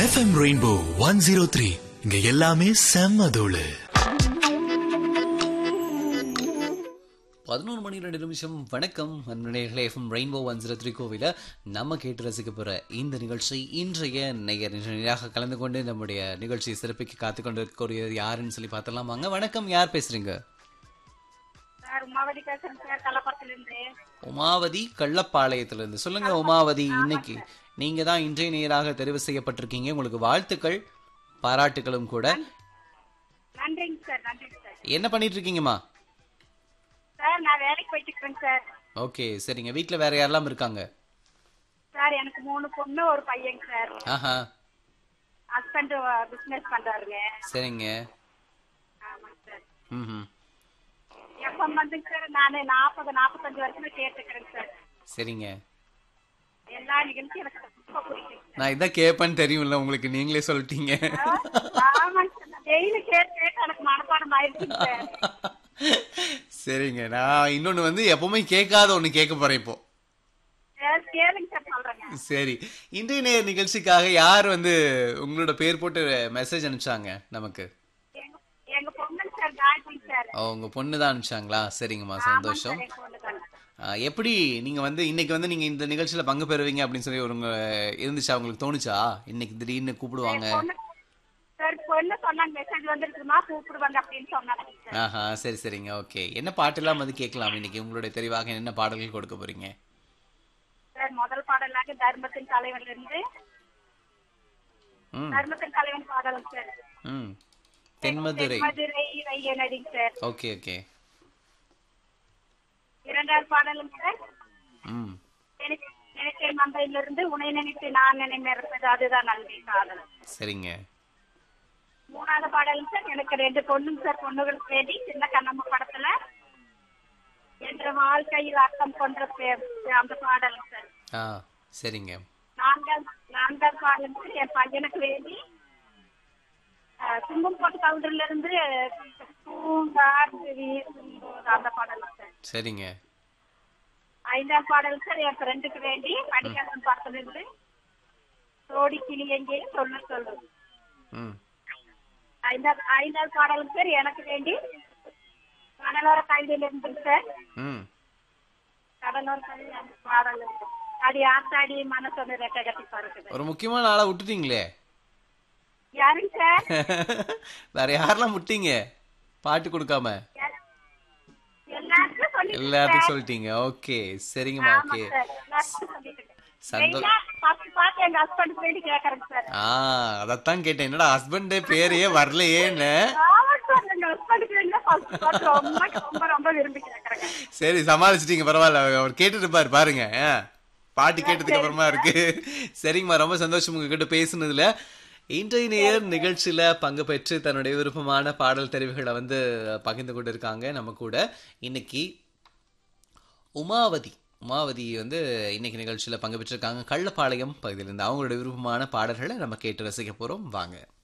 FM rainbow one zero three இங்க எல்லாமே செம்ம தோளு பதினோரு மணி ரெண்டு நிமிஷம் வணக்கம் நண்பர்களே FM rainbow one zero three கோவில நம்ம கேட்டு ரசிக்க போற இந்த நிகழ்ச்சி இன்றைய நேயர் நிகழ்ச்சியாக கலந்து கொண்டு நம்முடைய நிகழ்ச்சியை சிறப்பிக்க காத்து கொண்டிருக்கக்கூடிய யாருன்னு சொல்லி பார்த்தலாம் வாங்க வணக்கம் யார் பேசுறீங்க சார் உமாவதி பேசுறேன் சார் கள்ளப்படத்துல இருந்து உமாவதி கள்ளப்பாளையத்துல இருந்து சொல்லுங்க உமாவதி இன்னைக்கு நீங்க தான் இன்றைய நேராக தெரிவு செய்யப்பட்டிருக்கீங்க உங்களுக்கு வாழ்த்துக்கள் பாராட்டுகளும் கூட நன்றிங்க சார் நன்றிங்க சார் என்ன பண்ணிட்டு இருக்கீங்கம்மா சார் நான் வேலைக்கு போயிட்டு இருக்கிறேங்க சார் ஓகே சரிங்க வீட்ல வேற யாரெல்லாம் இருக்காங்க சார் எனக்கு மூணு பொண்ணு ஒரு பையங்க சார் ஆஹா ஹஸ்பண்ட் பிசினஸ் பண்றாருங்க சரிங்க ஆமாங்க சார் ம் எப்ப வந்துங்க சார் நானு நாற்பது நாற்பத்தஞ்சு வருஷமா கேட்டுக்கிறேங்க சார் சரிங்க எல்லா நிகழ்ச்சியும் எனக்கு ரொம்ப பிடிக்கும் நான் இதான் கேட்பேன்னு தெரியும்ல உங்களுக்கு நீங்களே சொல்லிட்டீங்க ஆமாங்க சார் டெய்லி கேட்டு கேட்டு எனக்கு மனப்பாடம் ஆயிடுச்சுங்க சார் சரிங்க நான் இன்னொன்னு வந்து எப்பவுமே கேட்காத ஒண்ணு கேட்க போறேன் இப்போ சார் கேளுங்க சார் சொல்றேங்க சரி இன்றைய நேர் நிகழ்ச்சிக்காக யார் வந்து உங்களோட பேர் போட்டு மெசேஜ் அனுப்பிச்சாங்க நமக்கு எங்க எங்க பொண்ணுங்க சார் காயத்ரி சார் ஓ, உங்க பொண்ணு தான் அனுப்பிச்சாங்களா சரிங்கம்மா சந்தோஷம் எங்க பொண்ணு தாங்க ஆ, எப்படி நீங்க வந்து இன்னைக்கு வந்து நீங்க இந்த நிகழ்ச்சியில பங்கு பெறுவீங்க அப்படின்னு சொல்லி ஒரு உங்க இருந்துச்சா உங்களுக்கு தோணுச்சா இன்னைக்கு திடீர்னு கூப்பிடுவாங்க பொண்ணு சார் பொண்ணு சொன்னாங்க மெசேஜ் வந்துருக்குமா கூப்பிடுவாங்க அப்படின்னு சொன்னாங்க சார் ஆஹா சரி சரிங்க ஓகே என்ன பாட்டெல்லாம் வந்து கேட்கலாம் இன்னைக்கு உங்களுடைய தெரிவாக என்ன பாடல்கள் கொடுக்க போறீங்க சார் முதல் பாடலாக தர்மத்தின் தலைவன்ல இருந்து ம் தர்மத்தின் தலைவன் பாடல் சார் ம் தென்மதுரை மதுரை வையனடிங்க சார் ஓகே ஓகே இரண்டாவது பாடலும் சார் ம் எனக்கு நினைச்ச மந்தையில இருந்து உன்னை நினைத்து நான் நினைப்பது அதுதான் நன்றி பாடல் சரிங்க மூணாவது பாடலும் சார் எனக்கு ரெண்டு பொண்ணுங்க சார் பொண்ணுகளுக்கு வேண்டி சின்ன கண்ணம்மா படத்துல என்ற வாழ்க்கையில் அர்த்தம் கொன்ற பே- அந்த பாடலும் சார் ஆ சரிங்க நான்காவது நான்காவது பாடலும் சார் என் பையனுக்கு வேண்டி அஹ், குங்குமம் போட்டு கவுண்டர்ல இருந்து பூங்காற்று வீசும் போது அந்த பாடலும் சார் சரிங்க ஐந்தாம் பாடல் சார் என் ஃப்ரெண்டுக்கு வேண்டி படிக்காதன் படத்துல இருந்து சோடி கிளி எங்கே சொல்ல சொல்லு ம் ஐந்தாவது ஐந்தாவது பாடல் சார் எனக்கு வேண்டி கடலோர கவிதையில இருந்து சார் ம் கடலோர கவிதை அந்த பாடல் இருக்கு அது ஆத்தாடி மனசொன்னு ரெட்டை கட்டி பறக்குது ஒரு முக்கியமான ஆளா விட்டுட்டீங்களே யாருங்க சார் வேற யாரெல்லாம் விட்டீங்க பாட்டு கொடுக்காம யாரு? எல்லாருக்கும் சொல்லி எல்லாத்தையும் சொல்லிட்டீங்க ஓகே சரிங்கம்மா ஆமா ஓகே சார் எல்லாருக்கும் சொல்லிட்டு சந்தோ- மெயினா ஃபர்ஸ்ட் பார்த்து எங்க ஹஸ்பண்ட் வேண்டி கேக்குறேங்க சார் ஆ அதத்தான் கேட்டேன் என்னடா ஹஸ்பண்ட் பேரையே வரலையேன்னு ஆமா சார் எங்க ஹஸ்பண்ட் வேண்டி ஃபர்ஸ்ட் பார்த்து ரொம்ப ரொம்ப ரொம்ப விரும்பி கேக்குறேங்க சரி சமாளிச்சிட்டீங்க பரவாயில்ல அவர் கேட்டுட்டு இருப்பாரு பாருங்க ஆ. பாட்டு கேட்டதுக்கு அப்புறமா இருக்கு சரிங்கம்மா ரொம்ப சந்தோஷம் உங்ககிட்ட பேசுனதுல இன்றைய நேர் நிகழ்ச்சியில பங்கு பெற்று தன்னுடைய விருப்பமான பாடல் தெரிவுகளை வந்து பகிர்ந்து கொண்டு இருக்காங்க நம்ம கூட இன்னைக்கு உமாவதி உமாவதி வந்து இன்னைக்கு நிகழ்ச்சியில பங்கு பெற்றிருக்காங்க கள்ளப்பாளையம் பகுதியிலிருந்து அவங்களுடைய விருப்பமான பாடல்களை நம்ம கேட்டு ரசிக்க போறோம் வாங்க